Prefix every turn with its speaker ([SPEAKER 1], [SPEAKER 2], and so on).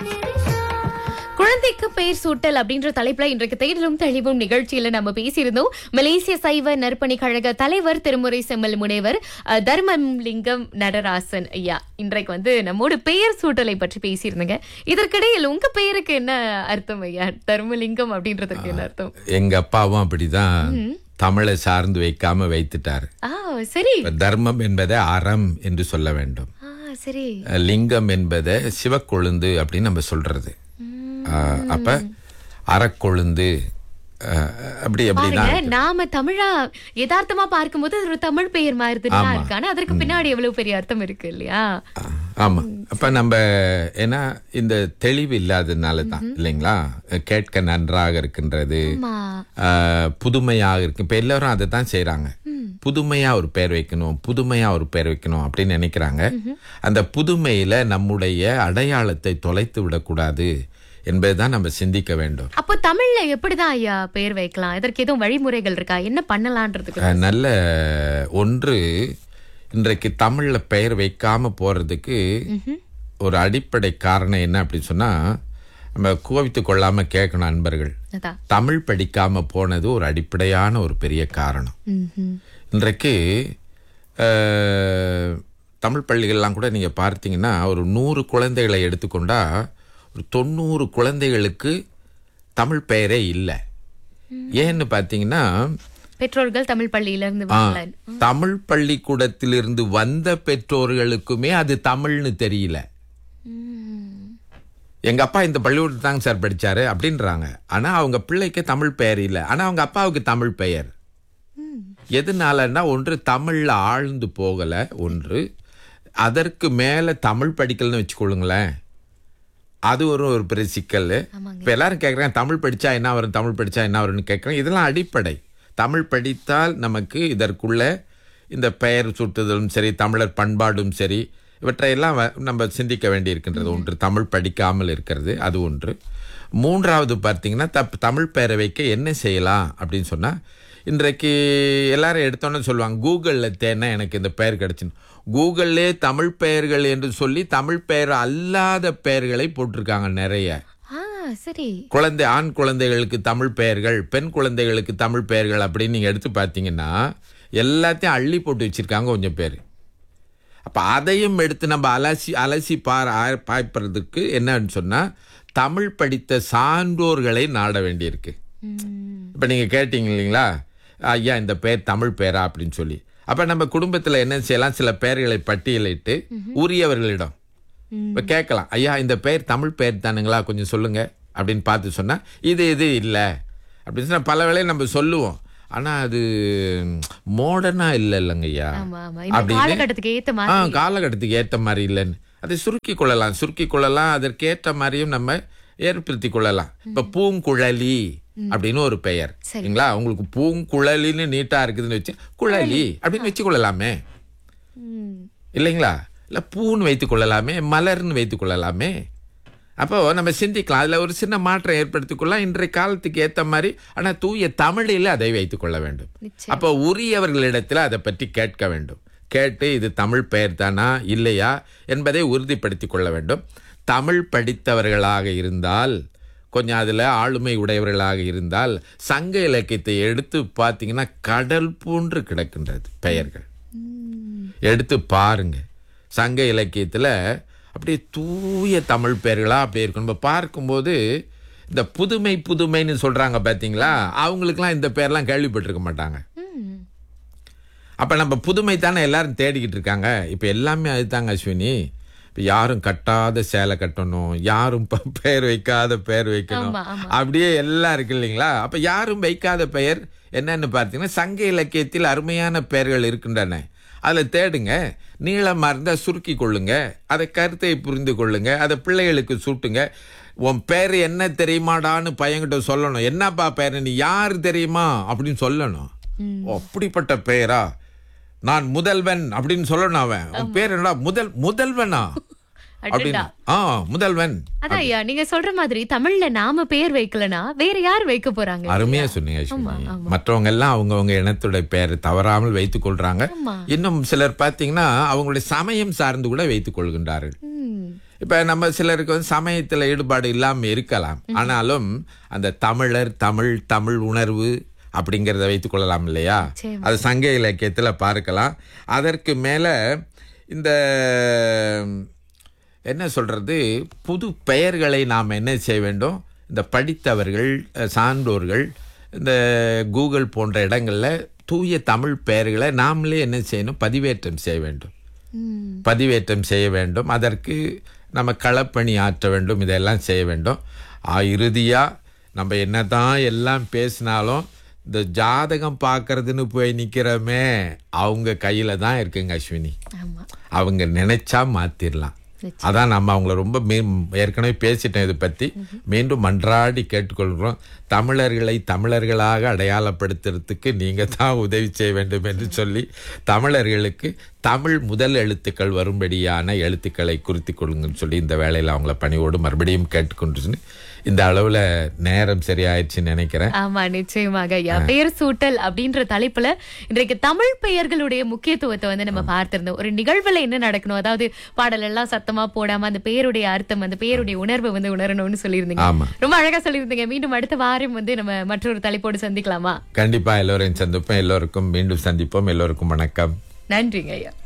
[SPEAKER 1] குழந்தைக்கு பெயர் சூட்டல் அப்படின்ற தலைப்புல இன்றைக்கு தேடலும் தெளிவும் நிகழ்ச்சியில நம்ம பேசியிருந்தோம் மலேசிய சைவ நற்பணி கழக தலைவர் திருமுறை செம்மல் முனைவர் அஹ், தர்மலிங்கம் நடராசன் ஐயா இன்றைக்கு வந்து நம்மோட பெயர் சூட்டலை பற்றி பேசியிருந்தீங்க இதற்கிடையில் உங்க பெயருக்கு என்ன அர்த்தம் ஐயா தர்மலிங்கம் அப்படின்றதுக்கு என்ன அர்த்தம்
[SPEAKER 2] எங்க அப்பாவும் அப்படிதான் தமிழை சார்ந்து வைக்காம வைத்துட்டாரு
[SPEAKER 1] ஆ சரி
[SPEAKER 2] இப்ப தர்மம் என்பதை அறம் என்று சொல்ல வேண்டும்
[SPEAKER 1] ஆ சரி
[SPEAKER 2] லிங்கம் என்பதை சிவக்கொழுந்து அப்படின்னு நம்ம சொல்றது அஹ், அப்ப அறக்கொழுந்து அஹ், அப்படி அப்படிதான்
[SPEAKER 1] பாருங்க நாம தமிழா யதார்த்தமா பார்க்கும்போது அது ஒரு தமிழ் பெயர் மாதிரி தான் இருக்கு ஆனா அதற்கு பின்னாடி எவ்வளவு பெரிய அர்த்தம் இருக்கு இல்லையா
[SPEAKER 2] அஹ், ஆமா அப்ப நம்ம ஏன்னா இந்த தெளிவு இல்லாததுனால தான் இல்லைங்களா கேட்க நன்றாக இருக்கின்றது
[SPEAKER 1] ஆமா
[SPEAKER 2] ஆஹ், புதுமையாக இருக்கு இப்ப எல்லாரும் அதை தான் செய்யறாங்க புதுமையா ஒரு பேர் வைக்கணும் புதுமையா ஒரு பேர் வைக்கணும் அப்படின்னு நினைக்கிறாங்க அந்த புதுமையில நம்முடைய அடையாளத்தை தொலைத்து விடக்கூடாது என்பதுதான் நம்ம சிந்திக்க வேண்டும்
[SPEAKER 1] அப்போ தமிழ்ல எப்படிதான் ஐயா பெயர் வைக்கலாம் இதற்கு எதுவும் வழிமுறைகள் இருக்கா என்ன பண்ணலான்றதுக்கு
[SPEAKER 2] ஆஹ், நல்ல ஒன்று இன்றைக்கு தமிழ்ல பெயர் வைக்காம போறதுக்கு ஒரு அடிப்படை காரணம் என்ன அப்படின்னு சொன்னா நம்ம கோவித்து கொள்ளாம கேட்கணும் அன்பர்கள்
[SPEAKER 1] அதான்
[SPEAKER 2] தமிழ் படிக்காம போனது ஒரு அடிப்படையான ஒரு பெரிய காரணம்
[SPEAKER 1] ம்ஹும்.
[SPEAKER 2] இன்றைக்கு அஹ், தமிழ் பள்ளிகள்லாம் கூட நீங்கள் பார்த்தீங்கன்னா ஒரு நூறு குழந்தைகளை எடுத்துக்கொண்டா ஒரு தொண்ணூறு குழந்தைகளுக்கு தமிழ் பெயரே இல்லை ஏன்னு பார்த்தீங்கன்னா
[SPEAKER 1] பெற்றோர்கள் தமிழ் பள்ளியில இருந்து
[SPEAKER 2] ஆ,
[SPEAKER 1] வரல
[SPEAKER 2] தமிழ் பள்ளிக்கூடத்திலிருந்து வந்த பெற்றோர்களுக்குமே அது தமிழ்னு தெரியல எங்க அப்பா இந்த பள்ளிக்கூடத்தில் தாங்க சார் படிச்சாரு அப்படின்றாங்க ஆனா அவங்க பிள்ளைக்கு தமிழ் பெயர் இல்லை ஆனா அவங்க அப்பாவுக்கு தமிழ் பெயர் எதனாலன்னா ஒன்று தமிழ்ல ஆழ்ந்து போகல ஒன்று அதற்கு மேல தமிழ் படிக்கலன்னு வச்சுக்கொள்ளுங்களேன் அது ஒரு ஒரு பெரிய சிக்கல்
[SPEAKER 1] ஆமாங்க.
[SPEAKER 2] இப்ப எல்லாரும் கேட்குறாங்க தமிழ் படிச்சா என்ன வரும் தமிழ் படிச்சா என்ன வரும்னு கேட்குறாங்க இதெல்லாம் அடிப்படை தமிழ் படித்தால் நமக்கு இதற்குள்ள இந்த பெயர் சுட்டுதலும் சரி தமிழர் பண்பாடும் சரி இவற்றையெல்லாம் வ- நம்ம சிந்திக்க வேண்டியிருக்கின்றது ஒன்று தமிழ் படிக்காமல் இருக்கிறது அது ஒன்று மூன்றாவது பார்த்தீங்கன்னா தப் தமிழ் பெயரை வைக்க என்ன செய்யலாம் அப்படின்னு சொன்னால் இன்றைக்கு எல்லாரும் எடுத்தோன்னே சொல்லுவாங்க கூகுளில் தேனா எனக்கு இந்த பெயர் கிடைச்சுன்னு கூகுளிலே தமிழ் பெயர்கள் என்று சொல்லி தமிழ் பெயர் அல்லாத பெயர்களை போட்டிருக்காங்க நிறைய
[SPEAKER 1] ஆ சரி
[SPEAKER 2] குழந்தை ஆண் குழந்தைகளுக்கு தமிழ் பெயர்கள் பெண் குழந்தைகளுக்கு தமிழ் பெயர்கள் அப்படின்னு நீங்கள் எடுத்து பார்த்தீங்கன்னா எல்லாத்தையும் அள்ளி போட்டு வச்சிருக்காங்க கொஞ்சம் பேர் அப்போ அதையும் எடுத்து நம்ம அலசி அலசி பார் ஆ- பார்ப்பதற்கு என்னன்னு சொன்னால் தமிழ் படித்த சான்றோர்களை நாட வேண்டியிருக்கு
[SPEAKER 1] ம்.
[SPEAKER 2] இப்போ நீங்கள் கேட்டீங்க இல்லைங்களா ஐயா இந்த பெயர் தமிழ் பெயரா அப்படின்னு சொல்லி அப்போ நம்ம குடும்பத்தில் என்ன செய்யலாம் சில பெயர்களை பட்டியலிட்டு உரியவர்களிடம் இப்போ கேட்கலாம் ஐயா இந்த பெயர் தமிழ் பெயர் தானுங்களா கொஞ்சம் சொல்லுங்க அப்படின்னு பார்த்து சொன்னா இது இது இல்லை அப்படின்னு சொன்னா பல வேளையும் நம்ம சொல்லுவோம் ஆனா அது மாடர்னா இல்லை இல்லைங்க ஐயா
[SPEAKER 1] ஆமா ஆமா இந்த
[SPEAKER 2] அப்படின்னு-
[SPEAKER 1] காலகட்டத்துக்கு ஏத்த
[SPEAKER 2] ஆ
[SPEAKER 1] மாதிரி
[SPEAKER 2] காலகட்டத்துக்கு ஏற்ற மாதிரி இல்லைன்னு அதை சுருக்கி கொள்ளலாம் சுருக்கி கொள்ளலாம் அதற்கேற்ற மாதிரியும் நம்ம ஏற்படுத்தி கொள்ளலாம் இப்ப பூங்குழலி அப்படின்னு ஒரு பெயர் சரிங்களா உங்களுக்கு பூங்குழலின்னு நீட்டா இருக்குதுன்னு வச்சு குழலி அப்படின்னு வச்சு கொள்ளலாமே
[SPEAKER 1] ம்.
[SPEAKER 2] இல்லைங்களா இல்ல பூன்னு வைத்துக் கொள்ளலாமே மலர்னு வைத்துக் கொள்ளலாமே அப்போ நம்ம சிந்திக்கலாம் அதுல ஒரு சின்ன மாற்றம் ஏற்படுத்திக் கொள்ளலாம் இன்றைய காலத்துக்கு ஏத்த மாதிரி ஆனா தூய தமிழில் அதை வைத்துக் கொள்ள வேண்டும்
[SPEAKER 1] நிச்சயம்.
[SPEAKER 2] அப்போ உரியவர்களிடத்தில் அதை பற்றி கேட்க வேண்டும் கேட்டு இது தமிழ் பெயர் தானா இல்லையா என்பதை உறுதிப்படுத்திக் கொள்ள வேண்டும் தமிழ் படித்தவர்களாக இருந்தால் கொஞ்சம் அதில் ஆளுமை உடையவர்களாக இருந்தால் சங்க இலக்கியத்தை எடுத்து பார்த்தீங்கன்னா கடல் போன்று கிடக்கின்றது பெயர்கள் எடுத்து பாருங்க சங்க இலக்கியத்தில் அப்படியே தூய தமிழ் பெயர்களா அப்படியே இருக்கும் நம்ம பார்க்கும்போது இந்த புதுமை புதுமைன்னு சொல்றாங்க பார்த்தீங்களா அவங்களுக்குலாம் இந்த பேர்லாம் கேள்விப்பட்டிருக்க மாட்டாங்க
[SPEAKER 1] ம்.
[SPEAKER 2] அப்போ நம்ம புதுமை தானே எல்லாரும் தேடிக்கிட்டு இருக்காங்க இப்போ எல்லாமே அதுதாங்க அஸ்வினி இப்போ யாரும் கட்டாத சேலை கட்டணும் யாரும் ப- பெயர் வைக்காத பெயர் வைக்கணும்
[SPEAKER 1] ஆமா, ஆமா.
[SPEAKER 2] அப்படியே எல்லாம் இருக்கு இல்லைங்களா அப்போ யாரும் வைக்காத பெயர் என்னன்னு பார்த்தீங்கன்னா சங்க இலக்கியத்தில் அருமையான பெயர்கள் இருக்கின்றன அதில் தேடுங்க நீளமாக இருந்தால் சுருக்கி கொள்ளுங்க அதை கருத்தை புரிந்து கொள்ளுங்க அதை பிள்ளைகளுக்கு சூட்டுங்க உன் பேர் என்ன தெரியுமாடான்னு பையன்கிட்ட சொல்லணும் என்னப்பா பேர் நீ யார் தெரியுமா அப்படின்னு சொல்லணும் ஓ, அப்படிப்பட்ட பெயரா நான் முதல்வன் அப்படின்னு சொல்லணும் அவன் அவன் பேர் என்னடா முதல் முதல்வனா அப்படின்னு ஆ முதல்வன்
[SPEAKER 1] அதான் ஐயா நீங்க சொல்ற மாதிரி தமிழ்ல நாம பெயர் வைக்கலனா வேற யார் வைக்க போறாங்க
[SPEAKER 2] அருமையா சொன்னீங்க அஸ்வினி மற்றவங்க எல்லாம் அவங்கவங்க இனத்துடைய பெயரை தவறாமல் வைத்துக் கொள்றாங்க
[SPEAKER 1] ஆமா
[SPEAKER 2] இன்னும் சிலர் பார்த்தீங்கன்னா அவங்களுடைய சமயம் சார்ந்து கூட வைத்துக் கொள்கின்றார்கள்
[SPEAKER 1] ம்.
[SPEAKER 2] இப்ப நம்ம சிலருக்கு வந்து சமயத்துல ஈடுபாடு இல்லாம இருக்கலாம் ஆனாலும் அந்த தமிழர் தமிழ் தமிழ் உணர்வு அப்படிங்கிறத வைத்துக் கொள்ளலாம் இல்லையா
[SPEAKER 1] நிச்சயமா.
[SPEAKER 2] அது சங்க இலக்கியத்துல பார்க்கலாம் அதற்கு மேல இந்த என்ன சொல்றது புது பெயர்களை நாம் என்ன செய்ய வேண்டும் இந்த படித்தவர்கள் அஹ், சான்றோர்கள் இந்த கூகுள் போன்ற இடங்கள்ல தூய தமிழ் பெயர்களை நாமளே என்ன செய்யணும் பதிவேற்றம் செய்ய வேண்டும்
[SPEAKER 1] ம்.
[SPEAKER 2] பதிவேற்றம் செய்ய வேண்டும் அதற்கு நம்ம களப்பணி ஆற்ற வேண்டும் இதெல்லாம் செய்ய வேண்டும் ஆ, இறுதியா நம்ம என்னதான் எல்லாம் பேசினாலும் இந்த ஜாதகம் பார்க்கறதுன்னு போய் நிக்கிறோமே அவங்க கையில தான் இருக்குங்க அஸ்வினி
[SPEAKER 1] ஆமா
[SPEAKER 2] அவங்க நினைச்சா மாத்திரலாம் அதான் நம்ம அவங்கள ரொம்ப மீ- ஏற்கனவே பேசிட்டோம் இதை பத்தி மீண்டும் மன்றாடி கேட்டுக்கொள்கிறோம் தமிழர்களை தமிழர்களாக அடையாளப்படுத்துறதுக்கு நீங்க தான் உதவி செய்ய வேண்டும் என்று சொல்லி தமிழர்களுக்கு தமிழ் முதல் எழுத்துக்கள் வரும்படியான எழுத்துக்களை குறித்து கொள்ளுங்கன்னு சொல்லி இந்த வேலையில் அவங்கள பணியோடு மறுபடியும் கேட்டுக்கொண்டு இந்த அளவுல நேரம் சரியாயிடுச்சுன்னு நினைக்கிறேன்
[SPEAKER 1] ஆமா நிச்சயமாக ஐயா பெயர் சூட்டல் அப்படின்ற தலைப்புல இன்றைக்கு தமிழ் பெயர்களுடைய முக்கியத்துவத்தை வந்து நம்ம பார்த்திருந்தோம் ஒரு நிகழ்வுல என்ன நடக்கணும் அதாவது பாடல் எல்லாம் சத்தமா போடாம அந்த பெயருடைய அர்த்தம் அந்த பெயருடைய உணர்வை வந்து உணரணும்னு சொல்லியிருந்தீங்க
[SPEAKER 2] ஆமா
[SPEAKER 1] ரொம்ப அழகா சொல்லியிருந்தீங்க மீண்டும் அடுத்த வாரம் வந்து நம்ம மற்றொரு தலைப்போடு சந்திக்கலாமா
[SPEAKER 2] கண்டிப்பா எல்லோரையும் சந்திப்போம் எல்லோருக்கும் மீண்டும் சந்திப்போம் எல்லோருக்கும் வணக்கம்
[SPEAKER 1] நன்றிங்க ஐயா